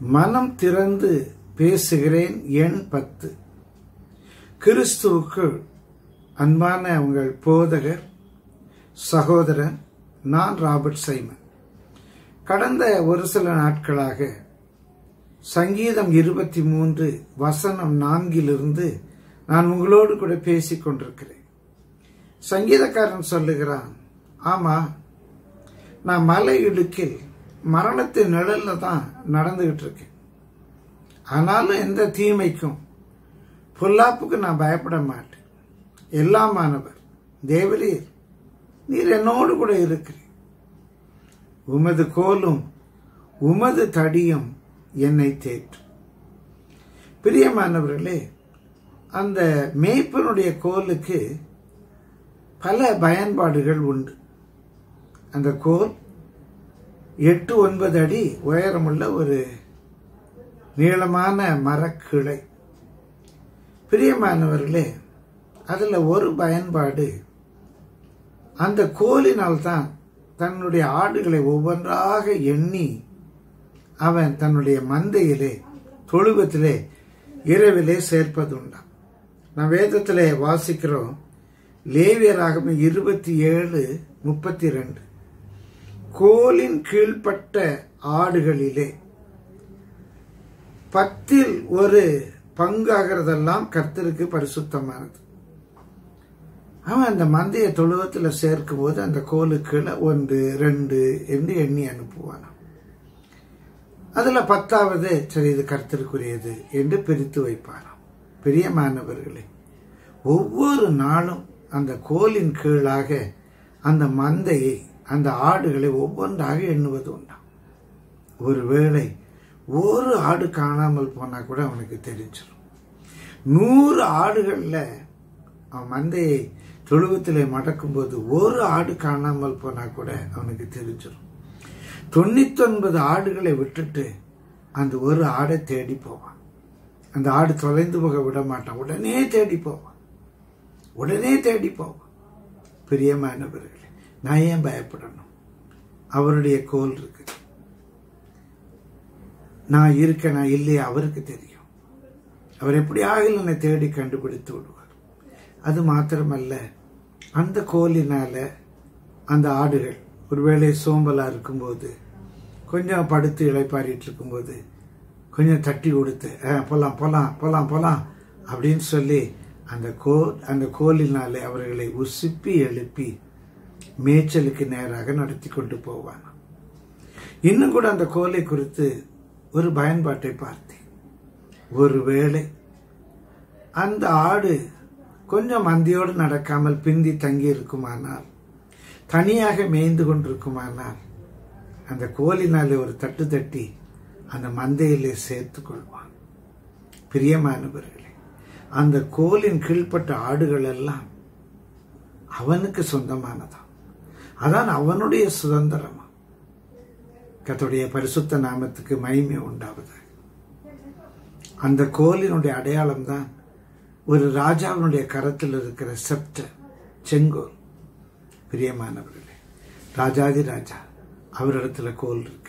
மனம் திறந்து பேசுகிறேன் எண் பத்து கிறிஸ்துவுக்குள் அன்பான உங்கள் போதகர் சகோதரன் நான் ராபர்ட் சைமன் கடந்த ஒரு சில நாட்களாக சங்கீதம் இருபத்தி மூன்று வசனம் நான்கிலிருந்து நான் உங்களோடு கூட பேசிக் கொண்டிருக்கிறேன் சங்கீதக்காரன் சொல்லுகிறான் ஆமா நான் மலை இடுக்கில் மரணத்தின் நிழல்ல தான் நடந்துகிட்டு இருக்கேன் ஆனாலும் எந்த தீமைக்கும் பொல்லாப்புக்கு நான் பயப்பட மாட்டேன் எல்லாமானவர் தேவரீர் நீர் என்னோடு கூட இருக்கிறீர் உமது கோலும் உமது தடியும் என்னை தேற்றும் பிரியமானவர்களே அந்த மேய்ப்பனுடைய கோலுக்கு பல பயன்பாடுகள் உண்டு அந்த கோல் எட்டு ஒன்பது அடி உயரமுள்ள ஒரு நீளமான மரக்கிளை பிரியமானவர்களே அதில் ஒரு பயன்பாடு அந்த கோலினால் தான் தன்னுடைய ஆடுகளை ஒவ்வொன்றாக எண்ணி அவன் தன்னுடைய மந்தையிலே தொழுவத்திலே இரவிலே சேர்ப்பதுண்டாம் நான் வேதத்திலே வாசிக்கிறோம் லேவியராகம் இருபத்தி ஏழு முப்பத்தி ரெண்டு கோலின் கீழ்ப்பட்ட ஆடுகளிலே பத்தில் ஒரு பங்காகிறதெல்லாம் கர்த்தருக்கு பரிசுத்தமானது அவன் அந்த மந்தைய தொழுவத்தில் சேர்க்கும் போது அந்த கோலுக்குள்ள ஒன்று ரெண்டு என்று எண்ணி அனுப்புவான் அதுல பத்தாவது சரி இது கர்த்தருக்குரியது என்று பிரித்து வைப்பாராம் பிரியமானவர்களே ஒவ்வொரு நாளும் அந்த கோலின் கீழாக அந்த மந்தையை அந்த ஆடுகளை ஒவ்வொன்றாக எண்ணுவது உண்டாம் ஒருவேளை ஒரு ஆடு காணாமல் போனா கூட அவனுக்கு தெரிஞ்சிடும் நூறு ஆடுகள்ல அவன் மந்தையை தொழுவத்திலே மடக்கும்போது ஒரு ஆடு காணாமல் போனா கூட அவனுக்கு தெரிஞ்சிடும் தொண்ணூத்தி ஒன்பது ஆடுகளை விட்டுட்டு அந்த ஒரு ஆடை தேடி போவான் அந்த ஆடு தொலைந்து போக விட மாட்டான் உடனே தேடி போவான் உடனே தேடி போவான் பிரியமானவர்களே நான் ஏன் பயப்படணும் அவருடைய கோல் இருக்கு நான் இருக்க நான் இல்லையா அவருக்கு தெரியும் அவர் எப்படி ஆகில் என்னை தேடி கண்டுபிடித்து விடுவார் அது மாத்திரமல்ல அந்த கோலினால அந்த ஆடுகள் ஒருவேளை சோம்பலா இருக்கும்போது கொஞ்சம் படுத்து இளைப்பாரிட்டு இருக்கும்போது கொஞ்சம் தட்டி கொடுத்து போலாம் போலாம் போலாம் போலாம் அப்படின்னு சொல்லி அந்த கோல் அந்த கோலினாலே அவர்களை உசுப்பி எழுப்பி மேய்ச்சலுக்கு நேராக நடத்தி கொண்டு போவான் இன்னும் கூட அந்த கோலை குறித்து ஒரு பயன்பாட்டை பார்த்தேன் ஒருவேளை அந்த ஆடு கொஞ்சம் மந்தியோடு நடக்காமல் பிந்தி தங்கி இருக்குமானால் தனியாக மேய்ந்து கொண்டிருக்குமானால் அந்த கோலினாலே ஒரு தட்டு தட்டி அந்த மந்தையிலே சேர்த்து கொள்வான் பிரியமானவர்களே அந்த கோலின் கீழ்ப்பட்ட ஆடுகள் எல்லாம் அவனுக்கு சொந்தமானதான் அதான் அவனுடைய சுதந்திரமா கத்துடைய பரிசுத்த நாமத்துக்கு மகிமை உண்டாவது அந்த கோலினுடைய அடையாளம் தான் ஒரு ராஜாவினுடைய கரத்தில் இருக்கிற செப்ட செங்கோல் பிரியமானவர்களே ராஜாதி ராஜா அவரிடத்துல கோல் இருக்கு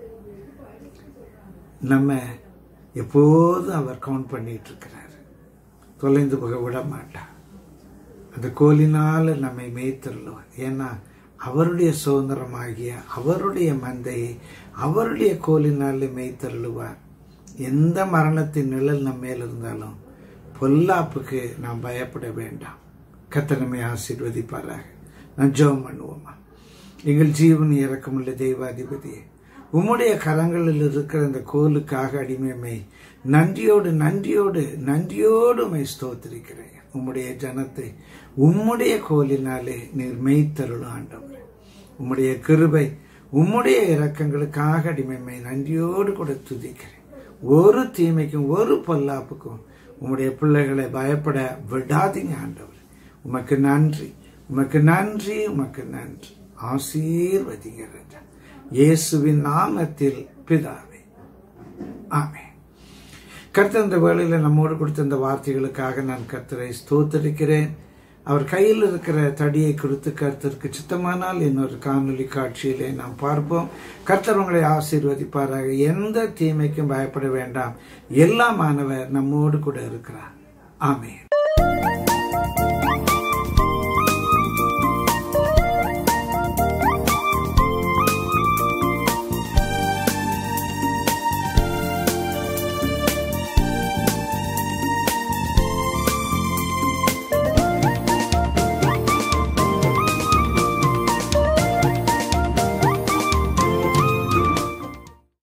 நம்ம எப்போதும் அவர் கவுண்ட் பண்ணிட்டு இருக்கிறாரு தொலைந்து போக விட மாட்டார் அந்த கோலினால நம்மை மேய்த்தருள்வார் ஏன்னா அவருடைய சுதந்திரமாகிய அவருடைய மந்தையை அவருடைய கோலினால மேய்த்தருளுவார் எந்த மரணத்தின் நிழல் நம்ம மேல் இருந்தாலும் பொல்லாப்புக்கு நாம் பயப்பட வேண்டாம் கத்தனமை ஆசீர்வதிப்பாராக நான் ஜெபம் பண்ணுவோமா எங்கள் ஜீவன் இறக்கமுள்ள தெய்வாதிபதியே உம்முடைய கரங்களில் இருக்கிற அந்த கோலுக்காக அடிமைமை நன்றியோடு நன்றியோடு நன்றியோடு மை ஸ்தோத்திருக்கிறேன் உம்முடைய ஜனத்தை உம்முடைய கோலினாலே நீர் மெய்த்தருளும் ஆண்டவர் உம்முடைய கிருபை உம்முடைய இரக்கங்களுக்காக அடிமைமை நன்றியோடு கூட துதிக்கிறேன் ஒரு தீமைக்கும் ஒரு பொல்லாப்புக்கும் உம்முடைய பிள்ளைகளை பயப்பட விடாதீங்க ஆண்டவர் உமக்கு நன்றி உமக்கு நன்றி உமக்கு நன்றி ஆசீர்வதிங்க ராஜா இயேசுவின் நாமத்தில் பிதாவே ஆமே கர்த்தர் இந்த வேளையில நம்மோடு கொடுத்த இந்த வார்த்தைகளுக்காக நான் கர்த்தரை ஸ்தோத்தரிக்கிறேன் அவர் கையில் இருக்கிற தடியை கொடுத்து கர்த்தருக்கு சித்தமானால் இன்னொரு காணொலி காட்சியிலே நாம் பார்ப்போம் கர்த்தர் உங்களை ஆசீர்வதிப்பாராக எந்த தீமைக்கும் பயப்பட வேண்டாம் எல்லா மாணவர் நம்மோடு கூட இருக்கிறார் ஆமென்